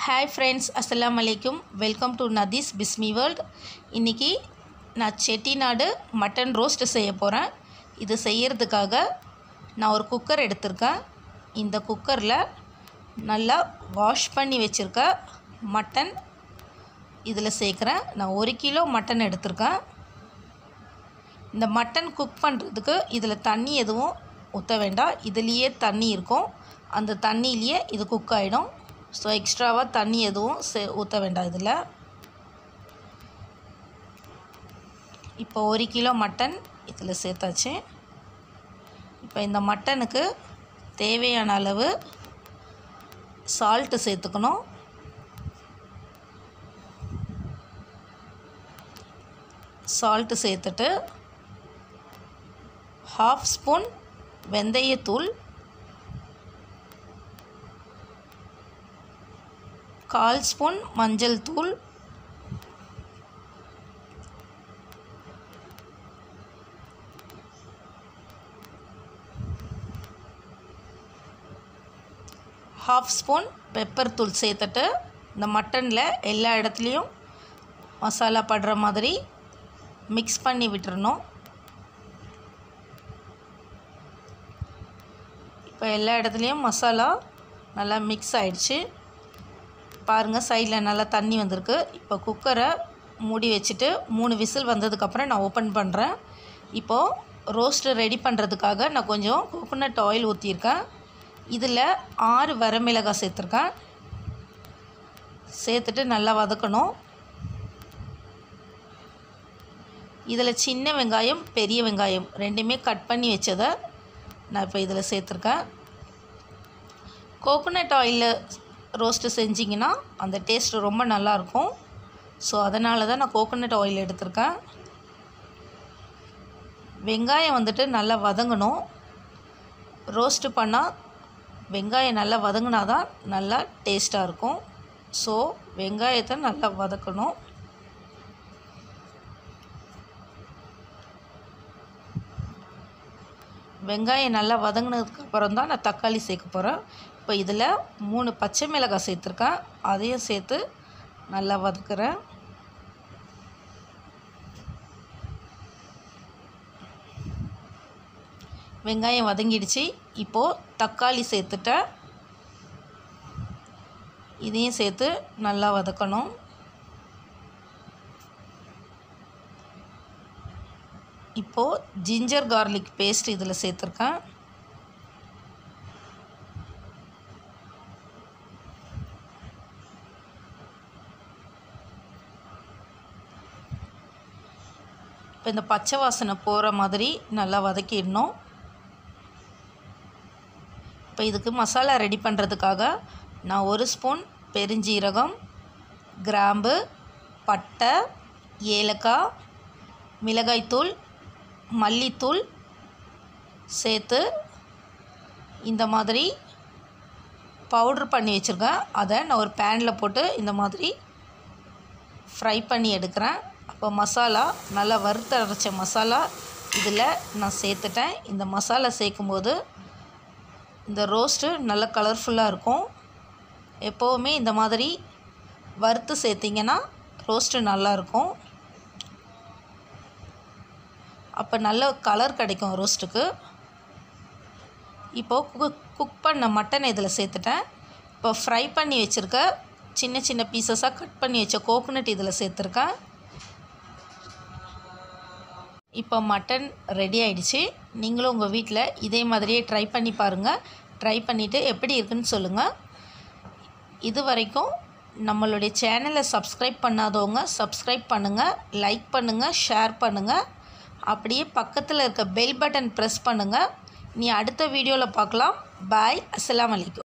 hi friends அஸ்ஸலாமு அலைக்கும் welcome to Nadhi's Bismi world இன்றைக்கி நான் செட்டிநாடு மட்டன் ரோஸ்ட் செய்ய போகிறேன் இது செய்யறதுக்காக நான் ஒரு குக்கர் எடுத்திருக்கேன் இந்த குக்கரில் நல்லா வாஷ் பண்ணி வச்சுருக்க மட்டன் இதில் சேர்க்குறேன் நான் ஒரு கிலோ மட்டன் எடுத்திருக்கேன் இந்த மட்டன் குக் பண்ணுறதுக்கு இதில் தண்ணி எதுவும் ஊற்ற வேண்டாம் இதுலேயே தண்ணி இருக்கும் அந்த தண்ணியிலேயே இது குக் ஆகிடும் ஸோ எக்ஸ்ட்ராவாக தண்ணி எதுவும் சே ஊற்ற வேண்டாம் இதில் இப்போ ஒரு கிலோ மட்டன் இதில் சேர்த்தாச்சு இப்போ இந்த மட்டனுக்கு தேவையான அளவு சால்ட்டு சேர்த்துக்கணும் சால்ட்டு சேர்த்துட்டு ஹாஃப் ஸ்பூன் வெந்தயத்தூள் கால் ஸ்பூன் மஞ்சள் தூள் ஹாஃப் ஸ்பூன் பெப்பர் தூள் சேர்த்துட்டு இந்த மட்டனில் எல்லா இடத்துலையும் மசாலா படுற மாதிரி மிக்ஸ் பண்ணி விட்டுறணும் இப்போ எல்லா இடத்துலையும் மசாலா நல்லா மிக்ஸ் ஆயிடுச்சு பாருங்கள் சைடில் நல்லா தண்ணி வந்திருக்கு இப்போ குக்கரை மூடி வச்சுட்டு மூணு விசில் வந்ததுக்கப்புறம் நான் ஓப்பன் பண்ணுறேன் இப்போது ரோஸ்ட்டு ரெடி பண்ணுறதுக்காக நான் கொஞ்சம் கோகோனட் ஆயில் ஊற்றியிருக்கேன் இதில் ஆறு வரமிளகாய் சேர்த்துருக்கேன் சேர்த்துட்டு நல்லா வதக்கணும் இதில் சின்ன வெங்காயம் பெரிய வெங்காயம் ரெண்டுமே கட் பண்ணி வச்சதை நான் இப்போ இதில் சேர்த்துருக்கேன் கோகோனட் ஆயிலில் ரோஸ்ட்டு செஞ்சிங்கன்னா அந்த டேஸ்ட் ரொம்ப நல்லாயிருக்கும் ஸோ அதனால தான் நான் கோகோனட் ஆயில் எடுத்திருக்கேன் வெங்காயம் வந்துட்டு நல்லா வதங்கணும் ரோஸ்ட்டு பண்ணால் வெங்காயம் நல்லா வதங்கினா தான் நல்லா டேஸ்ட்டாக இருக்கும் ஸோ வெங்காயத்தை நல்லா வதக்கணும் வெங்காயம் நல்லா வதங்கினதுக்கு அப்புறம் தான் நான் தக்காளி சேர்க்க போகிறேன் இப்போ இதில் மூணு பச்சை மிளகாய் சேர்த்துருக்கேன் அதையும் சேர்த்து நல்லா வதக்குறேன் வெங்காயம் வதங்கிடுச்சு இப்போது தக்காளி சேர்த்துட்டேன் இதையும் சேர்த்து நல்லா வதக்கணும் இப்போது ஜிஞ்சர் கார்லிக் பேஸ்ட் இதில் சேர்த்துருக்கேன் இப்போ இந்த பச்சை வாசனை போகிற மாதிரி நல்லா வதக்கிடணும் இப்போ இதுக்கு மசாலா ரெடி பண்ணுறதுக்காக நான் ஒரு ஸ்பூன் பெருஞ்சீரகம் கிராம்பு பட்டை ஏலக்காய் மிளகாய்த்தூள் மல்லித்தூள் சேர்த்து இந்த மாதிரி பவுட்ரு பண்ணி வச்சுருக்கேன் அதை நான் ஒரு பேனில் போட்டு இந்த மாதிரி ஃப்ரை பண்ணி எடுக்கிறேன் அப்போ மசாலா நல்லா வறுத்து அரைச்ச மசாலா இதில் நான் சேர்த்துட்டேன் இந்த மசாலா சேர்க்கும்போது இந்த ரோஸ்ட்டு நல்ல கலர்ஃபுல்லாக இருக்கும் எப்போவுமே இந்த மாதிரி வறுத்து சேர்த்திங்கன்னா ரோஸ்ட்டு நல்லாயிருக்கும் அப்போ நல்ல கலர் கிடைக்கும் ரோஸ்ட்டுக்கு இப்போது குக் குக் பண்ண மட்டன் இதில் சேர்த்துட்டேன் இப்போ ஃப்ரை பண்ணி வச்சுருக்க சின்ன சின்ன பீசஸாக கட் பண்ணி வச்ச கோகோனட் இதில் சேர்த்துருக்கேன் இப்போ மட்டன் ரெடி ஆயிடுச்சு நீங்களும் உங்கள் வீட்டில் இதே மாதிரியே ட்ரை பண்ணி பாருங்கள் ட்ரை பண்ணிவிட்டு எப்படி இருக்குன்னு சொல்லுங்கள் இது வரைக்கும் நம்மளுடைய சேனலை சப்ஸ்கிரைப் பண்ணாதவங்க சப்ஸ்கிரைப் பண்ணுங்கள் லைக் பண்ணுங்கள் ஷேர் பண்ணுங்கள் அப்படியே பக்கத்தில் இருக்க பெல் பட்டன் ப்ரெஸ் பண்ணுங்கள் நீ அடுத்த வீடியோவில் பார்க்கலாம் பாய் அஸ்ஸலாமு அலைக்கும்